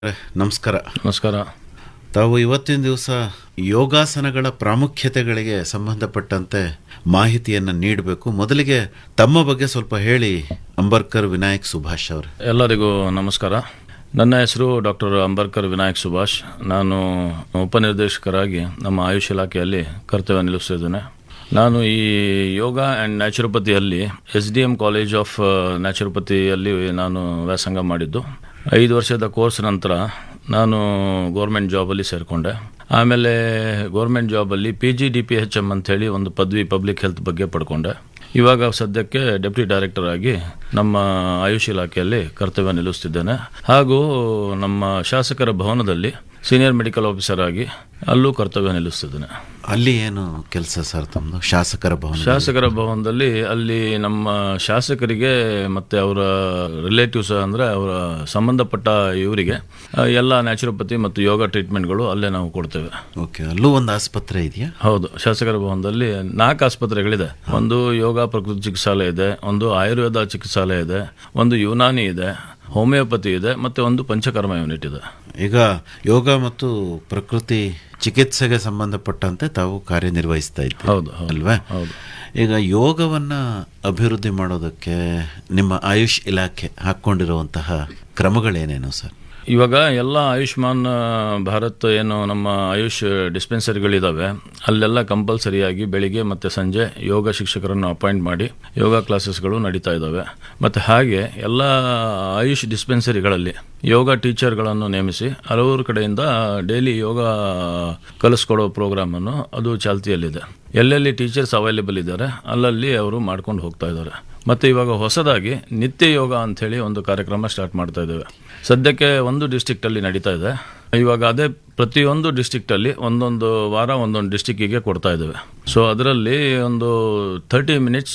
ನಮಸ್ಕಾರ ನಮಸ್ಕಾರ ತಾವು ಇವತ್ತಿನ ದಿವಸ ಯೋಗಾಸನಗಳ ಪ್ರಾಮುಖ್ಯತೆಗಳಿಗೆ ಸಂಬಂಧಪಟ್ಟಂತೆ ಮಾಹಿತಿಯನ್ನು ನೀಡಬೇಕು ಮೊದಲಿಗೆ ತಮ್ಮ ಬಗ್ಗೆ ಸ್ವಲ್ಪ ಹೇಳಿ ಅಂಬರ್ಕರ್ ವಿನಾಯಕ್ ಸುಭಾಷ್ ಅವರು ಎಲ್ಲರಿಗೂ ನಮಸ್ಕಾರ ನನ್ನ ಹೆಸರು ಡಾಕ್ಟರ್ ಅಂಬರ್ಕರ್ ವಿನಾಯಕ್ ಸುಭಾಷ್ ನಾನು ಉಪನಿರ್ದೇಶಕರಾಗಿ ನಮ್ಮ ಆಯುಷ್ ಇಲಾಖೆಯಲ್ಲಿ ಕರ್ತವ್ಯ ನಿಲ್ಲಿಸ್ತಿದ್ದೇನೆ ನಾನು ಈ ಯೋಗ ಆ್ಯಂಡ್ ನ್ಯಾಚುರೋಪತಿಯಲ್ಲಿ S D M college of ನ್ಯಾಚುರೋಪತಿಯಲ್ಲಿ ನಾನು ವ್ಯಾಸಂಗ ಮಾಡಿದ್ದು ಐದು ವರ್ಷದ ಕೋರ್ಸ್ ನಂತರ ನಾನು ಗೌರ್ಮೆಂಟ್ ಜಾಬಲ್ಲಿ ಸೇರಿಕೊಂಡೆ ಆಮೇಲೆ ಗೌರ್ಮೆಂಟ್ ಜಾಬಲ್ಲಿ P G D P H M ಅಂತೇಳಿ ಒಂದು ಪದವಿ ಪಬ್ಲಿಕ್ ಹೆಲ್ತ್ ಬಗ್ಗೆ ಪಡ್ಕೊಂಡೆ ಇವಾಗ ಸದ್ಯಕ್ಕೆ ಡೆಪ್ಯೂಟಿ ಡೈರೆಕ್ಟರ್ ಆಗಿ ನಮ್ಮ ಆಯುಷ್ ಇಲಾಖೆಯಲ್ಲಿ ಕರ್ತವ್ಯ ನಿಲ್ಲಿಸ್ತಿದ್ದೇನೆ ಹಾಗೂ ನಮ್ಮ ಶಾಸಕರ ಭವನದಲ್ಲಿ ಸೀನಿಯರ್ ಮೆಡಿಕಲ್ ಆಫೀಸರ್ ಆಗಿ ಅಲ್ಲೂ ಕರ್ತವ್ಯ ನಿಲ್ಲಿಸ್ತಿದ್ದೇನೆ ಅಲ್ಲಿ ಏನು ಕೆಲಸ ಸರ್ ತಮ್ಮದು ಶಾಸಕರ ಭವನ ಶಾಸಕರ ಭವನದಲ್ಲಿ ಅಲ್ಲಿ ನಮ್ಮ ಶಾಸಕರಿಗೆ ಮತ್ತೆ ಅವರ ರಿಲೇಟಿವ್ಸ್ ಅಂದ್ರೆ ಅವರ ಸಂಬಂಧಪಟ್ಟ ಇವರಿಗೆ ಆ, ಎಲ್ಲ ನ್ಯಾಚುರೋಪತಿ ಮತ್ತು ಯೋಗ ಟ್ರೀಟ್ಮೆಂಟ್ಗಳು ಅಲ್ಲೇ ನಾವು ಕೊಡ್ತೇವೆ ಓಕೆ ಅಲ್ಲೂ ಒಂದು ಆಸ್ಪತ್ರೆ ಇದೆಯಾ ಹೌದು ಶಾಸಕರ ಭವನದಲ್ಲಿ ನಾಲ್ಕು ಆಸ್ಪತ್ರೆಗಳಿದೆ ಒಂದು ಯೋಗ ಪ್ರಕೃತಿ ಚಿಕಿತ್ಸಾಲಯ ಇದೆ ಒಂದು ಆಯುರ್ವೇದ ಚಿಕಿತ್ಸಾಲಯ ಇದೆ ಒಂದು ಯುನಾನಿ ಇದೆ ಹೋಮಿಯೋಪತಿ ಇದೆ ಮತ್ತೆ ಒಂದು ಪಂಚಕರ್ಮ ಯೂನಿಟ್ ಇದೆ ಈಗ ಯೋಗ ಮತ್ತು ಪ್ರಕೃತಿ ಚಿಕಿತ್ಸೆಗೆ ಸಂಬಂಧಪಟ್ಟಂತೆ ತಾವು ಕಾರ್ಯನಿರ್ವಹಿಸ್ತಾ ಇದ್ದೀವಿ ಹೌದು ಹೌದು ಅಲ್ವೇ ಹೌದು ಈಗ ಯೋಗವನ್ನ ಅಭಿವೃದ್ಧಿ ಮಾಡೋದಕ್ಕೆ ನಿಮ್ಮ ಆಯುಷ್ ಇಲಾಖೆ ಹಾಕ್ಕೊಂಡಿರುವಂತಹ ಕ್ರಮಗಳೇನೇನು ಸರ್ ಇವಾಗ ಎಲ್ಲ ಆಯುಷ್ಮಾನ್ ಆ, ಭಾರತ್ ಏನು ನಮ್ಮ ಆಯುಷ್ ಡಿಸ್ಪೆನ್ಸರಿಗಳಿದಾವೆ ಅಲ್ಲೆಲ್ಲ ಕಂಪಲ್ಸರಿಯಾಗಿ ಬೆಳಿಗ್ಗೆ ಮತ್ತೆ ಸಂಜೆ ಯೋಗ ಶಿಕ್ಷಕರನ್ನು ಅಪಾಯಿಂಟ್ ಮಾಡಿ ಯೋಗ ಕ್ಲಾಸಸ್ಗಳು ನಡೀತಾ ಇದ್ದಾವೆ ಮತ್ತೆ ಹಾಗೆ ಎಲ್ಲ ಆಯುಷ್ ಡಿಸ್ಪೆನ್ಸರಿಗಳಲ್ಲಿ ಯೋಗ ಟೀಚರ್ಗಳನ್ನು ನೇಮಿಸಿ ಹಲವಾರು ಕಡೆಯಿಂದ ಡೈಲಿ ಯೋಗ ಕಲಿಸ್ಕೊಡೋ ಪ್ರೋಗ್ರಾಮ್ ಅನ್ನು ಅದು ಚಾಲ್ತಿಯಲ್ಲಿದೆ ಎಲ್ಲೆಲ್ಲಿ ಟೀಚರ್ಸ್ ಅವೈಲೇಬಲ್ ಇದ್ದಾರೆ ಅಲ್ಲಲ್ಲಿ ಅವರು ಮಾಡ್ಕೊಂಡು ಹೋಗ್ತಾ ಇದ್ದಾರೆ ಮತ್ತೆ ಇವಾಗ ಹೊಸದಾಗಿ ನಿತ್ಯ ಯೋಗ ಅಂತ ಹೇಳಿ ಒಂದು ಕಾರ್ಯಕ್ರಮ ಸ್ಟಾರ್ಟ್ ಮಾಡ್ತಾ ಇದ್ದೇವೆ ಸದ್ಯಕ್ಕೆ ಒಂದು ಡಿಸ್ಟ್ರಿಕ್ಟ್ ಅಲ್ಲಿ ನಡೀತಾ ಇದೆ ಇವಾಗ ಅದೇ ಪ್ರತಿಯೊಂದು ಡಿಸ್ಟ್ರಿಕ್ಟ್ ಅಲ್ಲಿ ಒಂದೊಂದು ವಾರ ಒಂದೊಂದು ಡಿಸ್ಟಿಕ್ಕಿಗೆ ಕೊಡ್ತಾ ಇದ್ದೇವೆ ಸೊ ಅದರಲ್ಲಿ ಒಂದು ಥರ್ಟಿ ಮಿನಿಟ್ಸ್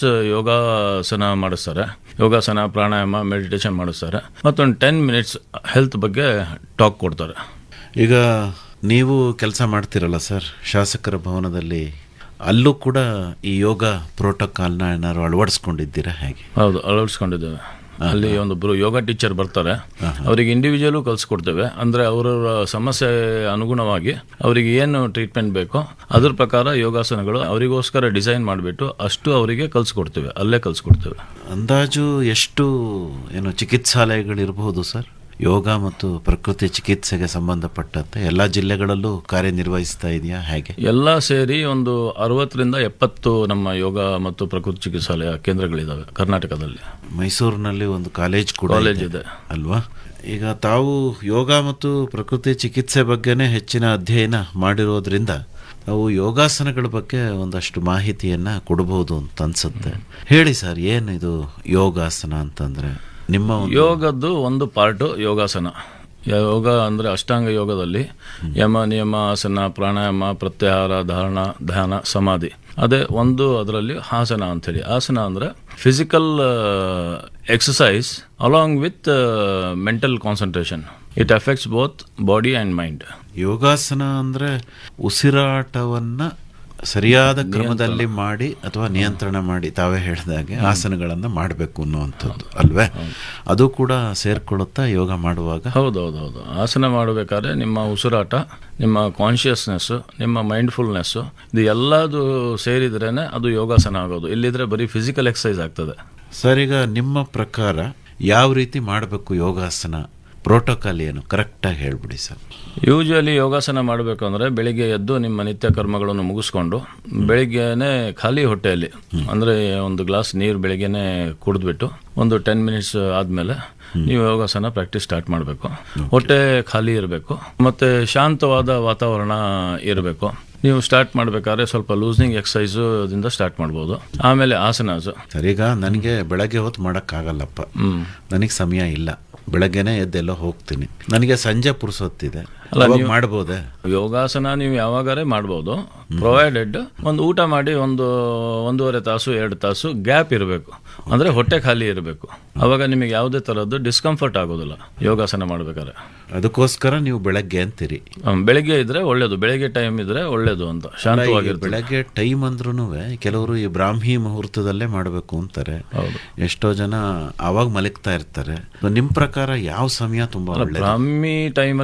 ಯೋಗಾಸನ ಮಾಡಿಸ್ತಾರೆ ಯೋಗಾಸನ ಪ್ರಾಣಾಯಾಮ ಮೆಡಿಟೇಷನ್ ಮಾಡಿಸ್ತಾರೆ ಮತ್ತೊಂದು ಟೆನ್ ಮಿನಿಟ್ಸ್ ಹೆಲ್ತ್ ಬಗ್ಗೆ ಟಾಕ್ ಕೊಡ್ತಾರೆ ಈಗ ನೀವು ಕೆಲಸ ಮಾಡ್ತಿರಲ್ಲ ಸರ್ ಶಾಸಕರ ಭವನದಲ್ಲಿ ಅಲ್ಲೂ ಕೂಡ ಈ ಯೋಗ ಪ್ರೋಟೋಕಾಲ್ನ ಏನಾದ್ರು ಅಳವಡಿಸ್ಕೊಂಡಿದ್ದೀರಾ ಹೇಗೆ ಹೌದು ಅಳವಡಿಸ್ಕೊಂಡಿದ್ದೇವೆ ಅಲ್ಲಿ ಒಂದೊಬ್ರು ಯೋಗ ಟೀಚರ್ ಬರ್ತಾರೆ ಅವರಿಗೆ ಇಂಡಿವಿಜುವಲ್ ಕಲಿಸ್ಕೊಡ್ತೇವೆ ಅಂದ್ರೆ ಅವರ ಸಮಸ್ಯೆ ಅನುಗುಣವಾಗಿ ಅವರಿಗೆ ಏನು ಟ್ರೀಟ್ಮೆಂಟ್ ಬೇಕೋ ಅದ್ರ ಪ್ರಕಾರ ಯೋಗಾಸನಗಳು ಅವರಿಗೋಸ್ಕರ ಡಿಸೈನ್ ಮಾಡಿಬಿಟ್ಟು ಅಷ್ಟು ಅವರಿಗೆ ಕಲಿಸ್ಕೊಡ್ತೇವೆ ಅಲ್ಲೇ ಕಲಿಸ್ಕೊಡ್ತೇವೆ ಅಂದಾಜು ಎಷ್ಟು ಏನು ಚಿಕಿತ್ಸಾಲಯಗಳಿರಬಹುದು ಸರ್ ಯೋಗ ಮತ್ತು ಪ್ರಕೃತಿ ಚಿಕಿತ್ಸೆಗೆ ಸಂಬಂಧಪಟ್ಟಂತೆ ಎಲ್ಲ ಜಿಲ್ಲೆಗಳಲ್ಲೂ ಕಾರ್ಯನಿರ್ವಹಿಸ್ತಾ ಇದೆಯಾ ಹೇಗೆ ಎಲ್ಲ ಸೇರಿ ಒಂದು ಅರವತ್ತರಿಂದ ಎಪ್ಪತ್ತು ನಮ್ಮ ಯೋಗ ಮತ್ತು ಪ್ರಕೃತಿ ಚಿಕಿತ್ಸಾಲಯ ಕೇಂದ್ರಗಳಿದಾವೆ ಕರ್ನಾಟಕದಲ್ಲಿ ಮೈಸೂರಿನಲ್ಲಿ ಒಂದು ಕಾಲೇಜ್ ಕೂಡ ಕಾಲೇಜ್ ಇದೆ. ಇದೆ ಅಲ್ವಾ ಈಗ ತಾವು ಯೋಗ ಮತ್ತು ಪ್ರಕೃತಿ ಚಿಕಿತ್ಸೆ ಬಗ್ಗೆನೇ ಹೆಚ್ಚಿನ ಅಧ್ಯಯನ ಮಾಡಿರೋದ್ರಿಂದ ನಾವು ಯೋಗಾಸನಗಳ ಬಗ್ಗೆ ಒಂದಷ್ಟು ಮಾಹಿತಿಯನ್ನ ಕೊಡಬಹುದು ಅಂತ ಅನ್ಸುತ್ತೆ ಹೇಳಿ ಸರ್ ಏನು ಇದು ಯೋಗಾಸನ ಅಂತಂದ್ರೆ ನಿಮ್ಮ ಒಂದು- ಯೋಗದ್ದು ಒಂದು ಪಾರ್ಟು ಯೋಗಾಸನ ಯೋಗ ಅಂದ್ರೆ ಅಷ್ಟಾಂಗ ಯೋಗದಲ್ಲಿ ಯಮ ನಿಯಮ ಆಸನ ಪ್ರಾಣಾಯಾಮ ಪ್ರತ್ಯಾಹಾರ ಧಾರಣ ಧ್ಯಾನ ಸಮಾಧಿ ಅದೇ ಒಂದು ಅದರಲ್ಲಿ ಆಸನ ಅಂತೇಳಿ ಆಸನ ಅಂದ್ರೆ physical exercise along with mental concentration it affects both body and mind ಯೋಗಾಸನ ಅಂದ್ರೆ ಉಸಿರಾಟವನ್ನ ಸರಿಯಾದ ಕ್ರಮದಲ್ಲಿ ಮಾಡಿ ಅಥವಾ ನಿಯಂತ್ರಣ ಮಾಡಿ ತಾವೇ ಹೇಳಿದಾಗೆ ಆಸನಗಳನ್ನ ಮಾಡಬೇಕು ಅನ್ನುವಂಥದ್ದು ಅಲ್ವೇ ಅದು ಕೂಡ ಸೇರ್ಕೊಳ್ಳುತ್ತಾ ಯೋಗ ಮಾಡುವಾಗ ಹೌದೌದೌದು ಆಸನ ಮಾಡಬೇಕಾದ್ರೆ ನಿಮ್ಮ ಉಸಿರಾಟ ನಿಮ್ಮ ಕಾನ್ಷಿಯಸ್ನೆಸ್ ನಿಮ್ಮ ಮೈಂಡ್ಫುಲ್ನೆಸ್ ಇದು ಎಲ್ಲದು ಸೇರಿದ್ರೇನೆ ಅದು ಯೋಗಾಸನ ಆಗೋದು ಇಲ್ಲಿದ್ರೆ ಬರೀ ಫಿಸಿಕಲ್ ಎಕ್ಸಸೈಸ್ ಆಗ್ತದೆ ಸರ್ ಈಗ ನಿಮ್ಮ ಪ್ರಕಾರ ಯಾವ ರೀತಿ ಮಾಡಬೇಕು ಯೋಗಾಸನ ಪ್ರೋಟೋಕಾಲ್ ಏನು ಕರೆಕ್ಟಾಗಿ ಹೇಳ್ಬಿಡಿ ಸರ್ ಯೂಶುವಲಿ ಯೋಗಾಸನ ಮಾಡಬೇಕು ಅಂದ್ರೆ ಬೆಳಿಗ್ಗೆ ಎದ್ದು ನಿಮ್ಮ ನಿತ್ಯ ಕರ್ಮಗಳನ್ನು ಮುಗಿಸ್ಕೊಂಡು ಬೆಳಿಗ್ಗೆನೆ ಖಾಲಿ ಹೊಟ್ಟೆಯಲ್ಲಿ ಅಂದ್ರೆ ಒಂದು ಗ್ಲಾಸ್ ನೀರು ಬೆಳಿಗ್ಗೆನೆ ಕುಡಿದ್ಬಿಟ್ಟು ಒಂದು ಟೆನ್ ಮಿನಿಟ್ಸ್ ಆದ್ಮೇಲೆ ನೀವು ಯೋಗಾಸನ ಪ್ರಾಕ್ಟೀಸ್ ಸ್ಟಾರ್ಟ್ ಮಾಡಬೇಕು ಹೊಟ್ಟೆ ಖಾಲಿ ಇರಬೇಕು ಮತ್ತೆ ಶಾಂತವಾದ ವಾತಾವರಣ ಇರಬೇಕು ನೀವು ಸ್ಟಾರ್ಟ್ ಮಾಡಬೇಕಾದ್ರೆ ಸ್ವಲ್ಪ ಲೂಸ್ನಿಂಗ್ ಎಕ್ಸಸೈಸ್ ದಿಂದ ಸ್ಟಾರ್ಟ್ ಮಾಡ್ಬೋದು ಆಮೇಲೆ ಆಸನಾಸ್ ಸರ್ ಈಗ ನನಗೆ ಬೆಳಗ್ಗೆ ಹೊತ್ತು ಮಾಡೋಕ್ಕಾಗಲ್ಲಪ್ಪ ಹ್ಮ್ ನನಗೆ ಸಮಯ ಇಲ್ಲ ಬೆಳಗ್ಗೆನೆ ಎದ್ದೆಲ್ಲೋ ಹೋಗ್ತೀನಿ ನನಗೆ ಸಂಜೆ ಪುರ್ಸೊತ್ತಿದೆ ಅಲ್ಲ, ಅವಾಗ ನೀವು- ಮಾಡ್ಬೋದೇ ಯೋಗಾಸನ ನೀವು ಯಾವಾಗಾರೆ ಮಾಡ್ಬೋದು ಪ್ರೊವೈಡೆಡ್ ಒಂದು ಊಟ ಮಾಡಿ ಒಂದು ಒಂದೂವರೆ ತಾಸು ಎರಡು ತಾಸು ಗ್ಯಾಪ್ ಇರಬೇಕು ಅಂದ್ರೆ ಹೊಟ್ಟೆ ಖಾಲಿ ಇರಬೇಕು ಅವಾಗ ನಿಮಗೆ ಯಾವುದೇ ತರದ್ದು ಡಿಸ್ಕಂಫರ್ಟ್ ಆಗೋದಿಲ್ಲ ಯೋಗಾಸನ ಮಾಡ್ಬೇಕಾದ್ರೆ ಅದಕ್ಕೋಸ್ಕರ ನೀವು ಬೆಳಗ್ಗೆ ಅಂತೀರಿ ಹ್ಮ್, ಬೆಳಿಗ್ಗೆ ಇದ್ರೆ ಒಳ್ಳೇದು ಬೆಳಿಗ್ಗೆ ಟೈಮ್ ಇದ್ರೆ ಒಳ್ಳೇದು ಅಂತ ಶಾಂತವಾಗಿರ್ತದೆ ಬೆಳಗ್ಗೆ ಟೈಮ್ ಅಂದ್ರೂ ಕೆಲವರು ಈ ಬ್ರಾಹ್ಮಿ ಮುಹೂರ್ತದಲ್ಲೇ ಮಾಡಬೇಕು ಅಂತಾರೆ ಹೌದು ಎಷ್ಟೋ ಜನ ಅವಾಗ ಮಲಗ್ತಾ ಇರ್ತಾರೆ ನಿಮ್ ಪ್ರಕಾರ ಯಾವ ಸಮಯ ತುಂಬಾ ಒಳ್ಳೆ ಬ್ರಾಹ್ಮಿ ಟೈಮ್